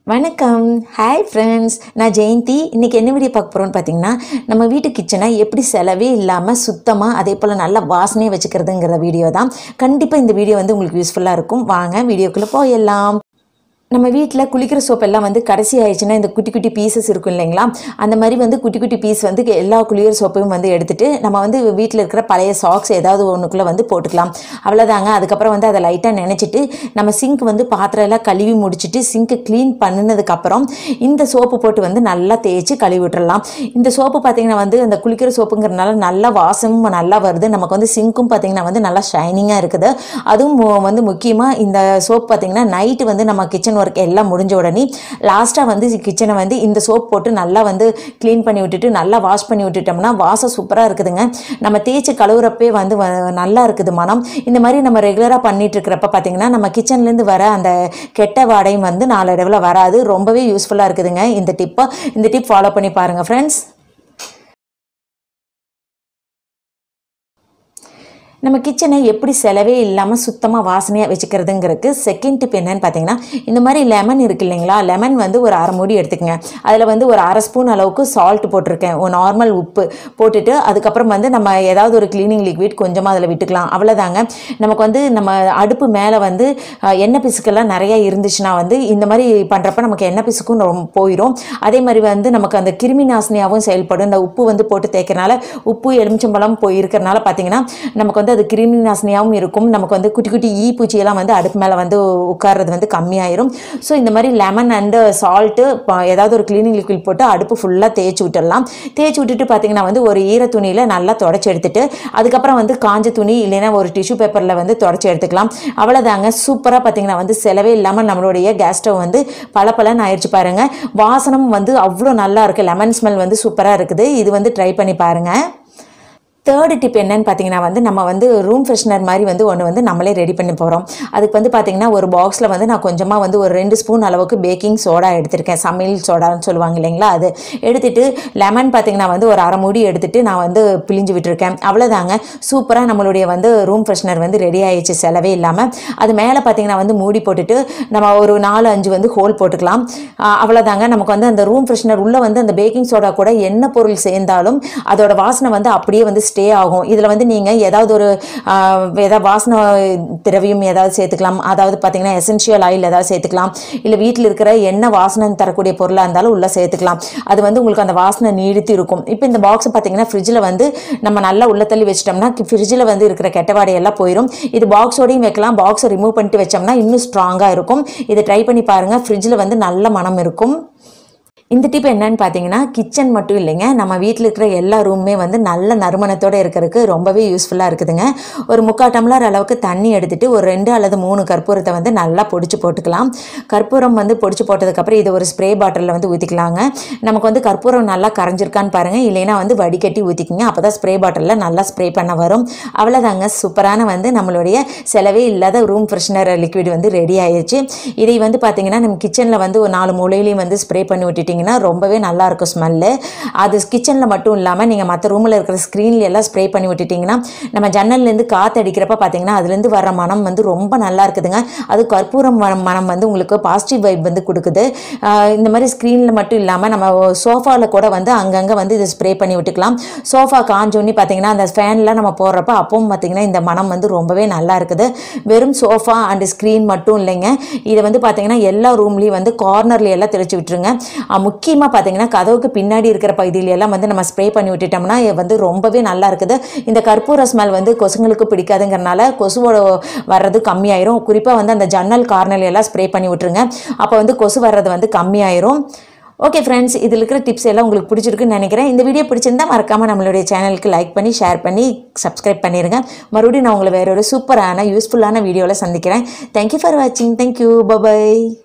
வணக்கம் hi friends நான் ஜெயந்தி இன்றைக்கி என்ன வீடியோ பார்க்க போகிறோன்னு பார்த்தீங்கன்னா நம்ம வீட்டு கிச்சனை எப்படி செலவே இல்லாமல் சுத்தமாக அதே போல் நல்லா வாசனையாக வச்சுக்கிறதுங்கிற வீடியோ தான் கண்டிப்பாக இந்த வீடியோ வந்து உங்களுக்கு யூஸ்ஃபுல்லாக இருக்கும் வாங்க வீடியோக்குள்ளே போயிடலாம் நம்ம வீட்டில் குளிக்கிற சோப் எல்லாம் வந்து கடைசி ஆயிடுச்சுன்னா இந்த குட்டி குட்டி பீசஸ் இருக்கும் இல்லைங்களா அந்த மாதிரி வந்து குட்டி குட்டி பீஸ் வந்து எல்லா குளிக்கிற சோப்பையும் வந்து எடுத்துட்டு நம்ம வந்து வீட்டில் இருக்கிற பழைய சாக்ஸ் ஏதாவது ஒன்றுக்குள்ளே வந்து போட்டுக்கலாம் அவ்வளோதாங்க அதுக்கப்புறம் வந்து அதை லைட்டாக நினச்சிட்டு நம்ம சிங்க் வந்து பாத்திரம் எல்லாம் கழுவி முடிச்சிட்டு சிங்க்கை க்ளீன் பண்ணினதுக்கப்புறம் இந்த சோப்பு போட்டு வந்து நல்லா தேய்ச்சி கழுவி விட்டுறலாம் இந்த சோப்பு பார்த்தீங்கன்னா வந்து அந்த குளிக்கிற சோப்புங்கிறதுனால நல்லா வாசமும் நல்லா வருது நமக்கு வந்து சிங்க்கும் பார்த்தீங்கன்னா வந்து நல்லா ஷைனிங்காக இருக்குது அதுவும் மு- வந்து முக்கியமாக இந்த சோப் பார்த்தீங்கன்னா நைட்டு வந்து நம்ம கிச்சன் ஒர்க் எல்லாம் முடிஞ்ச உடனே லாஸ்ட்டாக வந்து கிச்சனை வந்து இந்த சோப் போட்டு நல்லா வந்து க்ளீன் பண்ணி விட்டுட்டு நல்லா வாஷ் பண்ணி விட்டுட்டோம்னா வாசம் சூப்பராக இருக்குதுங்க நம்ம தேய்ச்சி கழுவுறப்பே வந்து வ- நல்லா இருக்குது மனம் இந்த மாதிரி நம்ம ரெகுலராக பண்ணிட்டு இருக்கிறப்ப பார்த்தீங்கன்னா நம்ம கிச்சன்லேருந்து வர அந்த கெட்ட வாடையும் வந்து நாளடைவில் வராது ரொம்பவே யூஸ்ஃபுல்லாக இருக்குதுங்க இந்த டிப்பை இந்த டிப் ஃபாலோ பண்ணி பாருங்கள் ஃப்ரெண்ட்ஸ் நம்ம கிச்சனை எப்படி செலவே இல்லாமல் சுத்தமாக வாசனையாக வச்சுக்கிறதுங்கிறதுக்கு செகண்ட் டிப் என்னன்னு பார்த்தீங்கன்னா இந்த மாதிரி லெமன் இருக்கு இல்லைங்களா லெமன் வந்து ஒரு அரை மூடி எடுத்துக்கங்க அதில் வந்து ஒரு அரை ஸ்பூன் அளவுக்கு சால்ட் போட்டிருக்கேன் ஒரு நார்மல் உப்பு போட்டுட்டு அதுக்கப்புறம் வந்து நம்ம ஏதாவது ஒரு க்ளீனிங் லிக்விட் கொஞ்சமாக அதில் விட்டுக்கலாம் அவ்வளோதாங்க நமக்கு வந்து நம்ம அடுப்பு மேலே வந்து அஹ், எண்ணெய் பிசுக்கெல்லாம் நிறையா இருந்துச்சுன்னா வந்து இந்த மாதிரி பண்ணுறப்ப நமக்கு எண்ணெய் பிசுக்கும் ரொம்ப போயிடும் அதே மாதிரி வந்து நமக்கு அந்த கிருமி நாசினியாகவும் செயல்படும் இந்த உப்பு வந்து போட்டு தேய்க்கிறனால உப்பு எலுமிச்சம்பழம் போய் இருக்கிறனால பார்த்தீங்கன்னா நமக்கு வந்து அது கிருமி நாசினியாகவும் இருக்கும் நமக்கு வந்து குட்டி குட்டி ஈ பூச்சியெல்லாம் வந்து அடுப்பு மேலே வந்து உட்கார்றது வந்து கம்மியாயிரும் ஸோ இந்த மாதிரி லெமன் அண்டு சால்ட்டு ஏதாவது ஒரு க்ளீனிங் லிக்விட் போட்டு அடுப்பு ஃபுல்லாக தேய்ச்சி விட்டுடலாம் தேய்ச்சி விட்டுட்டு பார்த்தீங்கன்னா வந்து ஒரு ஈர துணியில் நல்லா தொடச்சி எடுத்துட்டு அதுக்கப்புறம் வந்து காஞ்ச துணி இல்லைன்னா ஒரு டிஷ்யூ பேப்பரில் வந்து தொடச்சி எடுத்துக்கலாம் அவ்வளோதாங்க சூப்பராக பார்த்தீங்கன்னா வந்து செலவே இல்லாமல் நம்மளுடைய கேஸ் ஸ்டவ் வந்து பல ஆயிடுச்சு பாருங்க வாசனம் வந்து அவ்வளோ நல்லா இருக்குது லெமன் ஸ்மெல் வந்து சூப்பராக இருக்குது இது வந்து ட்ரை பண்ணி பாருங்கள் தேர்டு டிப் என்னன்னு பார்த்தீங்கன்னா வந்து நம்ம வந்து ரூம் ஃப்ரெஷ்னர் மாதிரி வந்து ஒன்று வந்து நம்மளே ரெடி பண்ணி போகிறோம் அதுக்கு வந்து பார்த்தீங்கன்னா ஒரு பாக்ஸில் வந்து நான் கொஞ்சமாக வந்து ஒரு ரெண்டு ஸ்பூன் அளவுக்கு பேக்கிங் சோடா எடுத்திருக்கேன் சமையல் சோடான்னு சொல்லுவாங்க இல்லைங்களா அது எடுத்துட்டு லெமன் பார்த்தீங்கன்னா வந்து ஒரு அரை மூடி எடுத்துட்டு நான் வந்து பிழிஞ்சு விட்டுருக்கேன் அவ்வளோதாங்க சூப்பராக நம்மளுடைய வந்து ரூம் ஃப்ரெஷ்னர் வந்து ரெடி ஆயிடுச்சு செலவே இல்லாமல் அது மேலே பார்த்தீங்கன்னா வந்து மூடி போட்டுட்டு நம்ம ஒரு நாலு அஞ்சு வந்து ஹோல் போட்டுக்கலாம் ஆஹ் அவ்வளோதாங்க நமக்கு வந்து அந்த ரூம் ஃப்ரெஷ்னர் உள்ளே வந்து அந்த பேக்கிங் சோடா கூட என்ன பொருள் சேர்ந்தாலும் அதோட வாசனை வந்து அப்படியே வந்து ஸ்டே ஆகும் இதில் வந்து நீங்கள் ஏதாவது ஒரு ஆஹ், ஏதாவது வாசனை திரவியம் ஏதாவது சேர்த்துக்கலாம் அதாவது பார்த்தீங்கன்னா எசென்ஷியல் ஆயில் ஏதாவது சேர்த்துக்கலாம் இல்லை வீட்டில் இருக்கிற என்ன வாசனை தரக்கூடிய பொருளாக இருந்தாலும் உள்ளே சேர்த்துக்கலாம் அது வந்து உங்களுக்கு அந்த வாசனை நீடித்து இருக்கும் இப்போ இந்த பாக்ஸ் பார்த்தீங்கன்னா ஃப்ரிட்ஜில் வந்து நம்ம நல்லா உள்ள தள்ளி வச்சிட்டோம்னா ஃப்ரிட்ஜில் வந்து இருக்கிற கெட்ட வாடையெல்லாம் போயிடும் இது பாக்ஸோடையும் வைக்கலாம் பாக்ஸை ரிமூவ் பண்ணிட்டு வச்சோம்னா இன்னும் ஸ்ட்ராங்காக இருக்கும் இதை ட்ரை பண்ணி பாருங்கள் ஃப்ரிட்ஜில் வந்து நல்ல மனம் இருக்கும் இந்த டிப் என்னன்னு பார்த்தீங்கன்னா கிச்சன் மட்டும் இல்லைங்க நம்ம வீட்டில் இருக்கிற எல்லா ரூமுமே வந்து நல்ல நறுமணத்தோடு இருக்கிறதுக்கு ரொம்பவே யூஸ்ஃபுல்லாக இருக்குதுங்க ஒரு முக்கால் டம்ளர் அளவுக்கு தண்ணி எடுத்துட்டு ஒரு ரெண்டு அல்லது மூணு கற்பூரத்தை வந்து நல்லா பொடிச்சு போட்டுக்கலாம் கற்பூரம் வந்து பொடிச்சு போட்டதுக்கப்புறம் இது ஒரு ஸ்ப்ரே பாட்டிலில் வந்து ஊற்றிக்கலாங்க நமக்கு வந்து கற்பூரம் நல்லா கரைஞ்சிருக்கான்னு பாருங்கள் இல்லைன்னா வந்து வடிகட்டி ஊற்றிக்கிங்க அப்போ தான் ஸ்ப்ரே பாட்டிலில் நல்லா ஸ்ப்ரே பண்ண வரும் அவ்வளோதாங்க சூப்பரான வந்து நம்மளுடைய செலவே இல்லாத ரூம் ஃப்ரெஷ்னர் லிக்விட் வந்து ரெடி ஆயிடுச்சு இதை வந்து பார்த்தீங்கன்னா நம்ம கிச்சனில் வந்து ஒரு நாலு மூலையிலையும் வந்து ஸ்ப்ரே பண்ணி விட்டுட்டிங்கன்னா ரொம்பவே நல்லா இருக்கும் ஸ்மெல்லு அது கிச்சனில் மட்டும் இல்லாமல் நீங்கள் மற்ற ரூமில் இருக்கிற ஸ்க்ரீன்ல எல்லாம் ஸ்ப்ரே பண்ணி விட்டுட்டிங்கன்னா நம்ம ஜன்னல்லேருந்து காற்று அடிக்கிறப்ப பார்த்தீங்கன்னா அதுலேருந்து வர மனம் வந்து ரொம்ப நல்லா இருக்குதுங்க அது கற்பூரம் மனம் மனம் வந்து உங்களுக்கு பாசிட்டிவ் வைப் வந்து கொடுக்குது ஆஹ் இந்த மாதிரி ஸ்க்ரீனில் மட்டும் இல்லாமல் நம்ம சோஃபாவில் கூட வந்து அங்கங்கே வந்து இது ஸ்ப்ரே பண்ணி விட்டுக்கலாம் சோஃபா காஞ்சோன்னி பார்த்தீங்கன்னா அந்த ஃபேன்லாம் நம்ம போடுறப்ப அப்பவும் பார்த்தீங்கன்னா இந்த மனம் வந்து ரொம்பவே நல்லா இருக்குது வெறும் சோஃபா அண்ட் ஸ்க்ரீன் மட்டும் இல்லைங்க இதை வந்து பார்த்தீங்கன்னா எல்லா ரூம்லேயும் வந்து கார்னர்ல எல்லாம் தெளிச்சு விட்டுருங்க முக்கியமாக பார்த்தீங்கன்னா கதவுக்கு பின்னாடி இருக்கிற பகுதியில எல்லாம் வந்து நம்ம ஸ்ப்ரே பண்ணி விட்டுட்டோம்னா இது வந்து ரொம்பவே நல்லா இருக்குது இந்த கற்பூர ஸ்மெல் வந்து கொசுங்களுக்கு பிடிக்காதுங்கிறனால கொசுவோட வர்றது கம்மியாயிரும் குறிப்பாக வந்து அந்த ஜன்னல் கார்னர்ல எல்லாம் ஸ்ப்ரே பண்ணி விட்டுருங்க அப்போ வந்து கொசு வர்றது வந்து கம்மியாயிரும் ஓகே ஃப்ரெண்ட்ஸ் இதில் இருக்கிற டிப்ஸ் எல்லாம் உங்களுக்கு பிடிச்சிருக்குன்னு நினைக்கிறேன் இந்த வீடியோ பிடிச்சிருந்தா மறக்காமல் நம்மளுடைய சேனலுக்கு லைக் பண்ணி ஷேர் பண்ணி சப்ஸ்கிரைப் பண்ணிடுங்க மறுபடியும் நான் உங்களை வேற ஒரு சூப்பரான யூஸ்ஃபுல்லான வீடியோவில் சந்திக்கிறேன் தேங்க்யூ ஃபார் வாட்சிங் தேங்க்யூ பபாய்